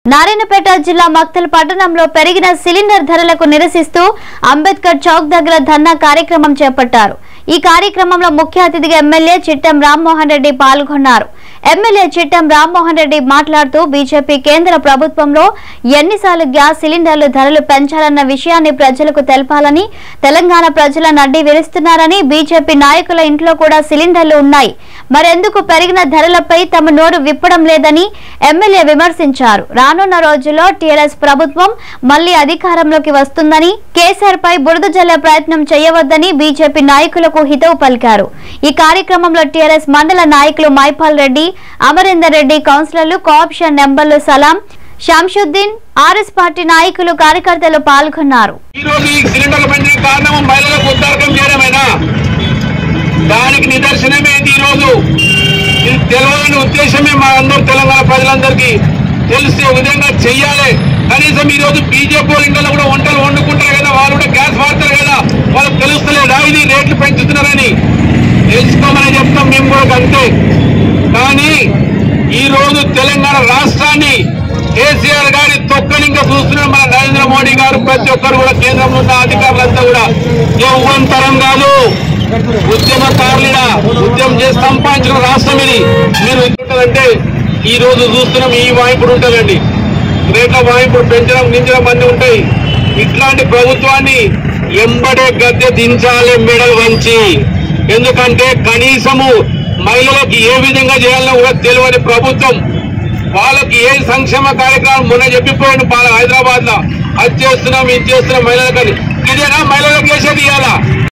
నారాయణపేట జిల్లా మక్తల్ పట్టణంలో పెరిగిన సిలిండర్ ధరలకు నిరసిస్తూ అంబేద్కర్ చౌక్ దగ్గర ధర్నా కార్యక్రమం చేపట్టారు ఈ కార్యక్రమంలో ముఖ్య అతిథిగా ఎమ్మెల్యే చిట్టం రామ్మోహన్ రెడ్డి పాల్గొన్నారు ఎమ్మెల్యే చిట్టం రామ్మోహన్ రెడ్డి మాట్లాడుతూ బీజేపీ కేంద్ర ప్రభుత్వంలో ఎన్నిసార్లు గ్యాస్ సిలిండర్లు ధరలు పెంచాలన్న విషయాన్ని ప్రజలకు తెలపాలని తెలంగాణ ప్రజల నడ్డి విరుస్తున్నారని బీజేపీ నాయకుల ఇంట్లో కూడా సిలిండర్లు ఉన్నాయి మరెందుకు పెరిగిన ధరలపై తమ నోరు విప్పడం లేదని ఎమ్మెల్యే విమర్శించారు రానున్న రోజుల్లో టీఆర్ఎస్ ప్రభుత్వం మళ్లీ అధికారంలోకి వస్తుందని కేసీఆర్ పై బురద జల్లే ప్రయత్నం చేయవద్దని బీజేపీ నాయకులకు హితవు పలికారు ఈ కార్యక్రమంలో టీఆర్ఎస్ మండల నాయకులు మైపాల్ రెడ్డి అమరేందర్ రెడ్డి కౌన్సిలర్లు కోఆప్షన్ నెంబర్లు సలాం షంషుద్దీన్ ఆర్ఎస్ పార్టీ నాయకులు కార్యకర్తలు పాల్గొన్నారు ఈ రోజు ఈ సిలిండర్లు పెంచిన కారణం మహిళలకు ఉద్దారకం చేయడమేనా దానికి నిదర్శనమే ఇది ఈ రోజు ఇది తెలియని ఉద్దేశమే మా అందరూ తెలంగాణ ప్రజలందరికీ తెలిసే విధంగా చెయ్యాలి కనీసం ఈ రోజు బీజేపీ వాళ్ళు ఇంట్లో కూడా వంటలు వండుకుంటారు కదా వాళ్ళు కూడా గ్యాస్ వాడతారు కదా వాళ్ళకి తెలుస్తలేదా ఇది రేట్లు పెంచుతున్నారని తెలుసుకోమని చెప్తాం మేము కూడా అంతే కానీ ఈ రోజు తెలంగాణ రాష్ట్రాన్ని కేసీఆర్ గారి తొక్కని ఇంకా చూస్తున్నాం మన నరేంద్ర మోడీ గారు ప్రతి ఒక్కరు కూడా కేంద్రంలో ఉన్న అధికారులంతా కూడా యవ్వంతరం కాదు ఉద్యమకారులుగా ఉద్యమం చేసి సంపాదించిన రాష్ట్రం ఇది మీరు ఉంటుందంటే ఈ రోజు చూస్తున్నాం ఈ వాయింపుడు ఉంటుందండి రేట్ల వాయింపుడు పెంచడం నించడం అన్ని ఉంటాయి ఇట్లాంటి ప్రభుత్వాన్ని ఎంబడే గద్దె దించాలి మెడల్ వంచి ఎందుకంటే కనీసము మహిళలకు ఏ విధంగా చేయాలో కూడా తెలియని ప్రభుత్వం వాళ్ళకి ఏ సంక్షేమ కార్యక్రమం మొన్న చెప్పిపోయాడు హైదరాబాద్ లో అది చేస్తున్నాం ఇది చేస్తున్నాం మహిళలకని ఇదేనా మహిళలకు చేసేది ఇవ్వాలా